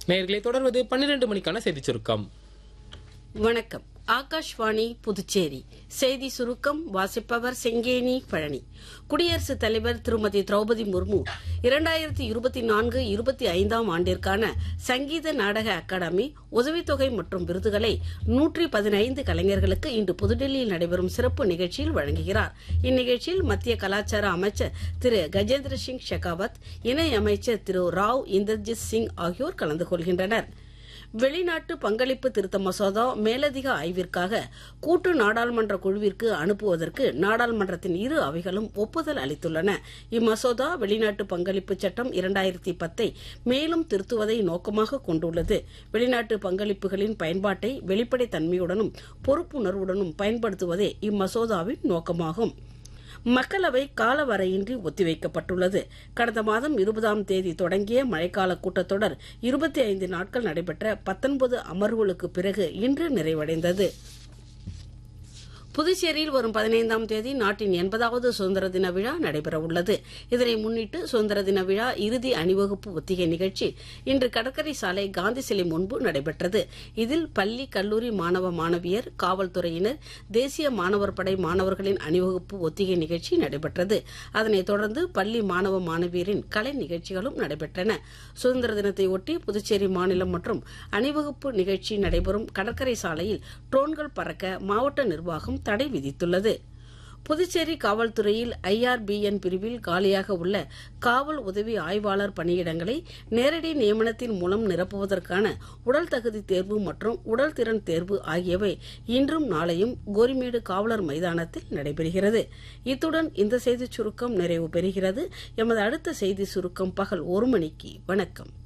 நேர்களை தொடர்வது பன்னிரண்டு மணிக்கான செய்திச் சுருக்கம் வணக்கம் ஆகாஷ்வாணி புதுச்சேரி செய்தி சுருக்கம் வாசிப்பவர் செங்கேனி பழனி குடியரசுத் தலைவர் திருமதி திரௌபதி முர்மு இரண்டாயிரத்தி இருபத்தி நான்கு இருபத்தி ஐந்தாம் ஆண்டிற்கான சங்கீத நாடக அகாடமி உதவித்தொகை மற்றும் விருதுகளை நூற்றி பதினைந்து கலைஞர்களுக்கு இன்று புதுடெல்லியில் நடைபெறும் சிறப்பு நிகழ்ச்சியில் வழங்குகிறார் இந்நிகழ்ச்சியில் மத்திய கலாச்சார அமைச்சர் திரு கஜேந்திர சிங் ஷெகாவத் இணை அமைச்சர் திரு ராவ் இந்தர்ஜித் சிங் ஆகியோர் கலந்து கொள்கின்றனர் வெளிநாட்டு பங்களிப்பு திருத்த மசோதா மேலதிக ஆய்விற்காக கூட்டு நாடாளுமன்ற குழுவிற்கு அனுப்புவதற்கு நாடாளுமன்றத்தின் இரு அவைகளும் ஒப்புதல் அளித்துள்ளன இம்மசோதா வெளிநாட்டு பங்களிப்பு சட்டம் இரண்டாயிரத்தி பத்தை மேலும் திருத்துவதை நோக்கமாக கொண்டுள்ளது வெளிநாட்டு பங்களிப்புகளின் பயன்பாட்டை வெளிப்படைத் தன்மையுடனும் பொறுப்புணர்வுடனும் பயன்படுத்துவதே இம்மசோதாவின் நோக்கமாகும் மக்களவை காலவரையின்றி ஒத்திவைக்கப்பட்டுள்ளது கடந்த மாதம் இருபதாம் தேதி தொடங்கிய மழைக்கால கூட்டத்தொடர் இருபத்தி ஐந்து நாட்கள் நடைபெற்ற பத்தொன்பது அமர்வுகளுக்கு பிறகு இன்று நிறைவடைந்தது புதுச்சேரியில் வரும் பதினைந்தாம் தேதி நாட்டின் எண்பதாவது சுதந்திர தின விழா நடைபெறவுள்ளது இதனை முன்னிட்டு சுதந்திர தின விழா இறுதி அணிவகுப்பு ஒத்திகை நிகழ்ச்சி இன்று கடற்கரை சாலை காந்தி சிலை முன்பு நடைபெற்றது இதில் பள்ளி கல்லூரி மாணவ மாணவியர் காவல்துறையினர் தேசிய மாணவர் படை மாணவர்களின் அணிவகுப்பு ஒத்திகை நிகழ்ச்சி நடைபெற்றது அதனைத் தொடர்ந்து பள்ளி மாணவ மாணவியரின் கலை நிகழ்ச்சிகளும் நடைபெற்றன சுதந்திர தினத்தை ஒட்டி புதுச்சேரி மாநிலம் மற்றும் அணிவகுப்பு நிகழ்ச்சி நடைபெறும் கடற்கரை சாலையில் ட்ரோன்கள் பறக்க மாவட்ட நிர்வாகம் தடை விதித்துள்ளது புதுச்சேரி காவல்துறையில் ஐஆர்பிஎன் பிரிவில் காலியாக உள்ள காவல் உதவி ஆய்வாளர் பணியிடங்களை நேரடி நியமனத்தின் மூலம் நிரப்புவதற்கான உடல் தகுதி தேர்வு மற்றும் உடல் திறன் தேர்வு ஆகியவை இன்றும் நாளையும் கோரிமேடு காவலர் மைதானத்தில் நடைபெறுகிறது இத்துடன் இந்த செய்திச் சுருக்கம் நிறைவு பெறுகிறது எமது அடுத்த செய்தி சுருக்கம் பகல் ஒரு மணிக்கு வணக்கம்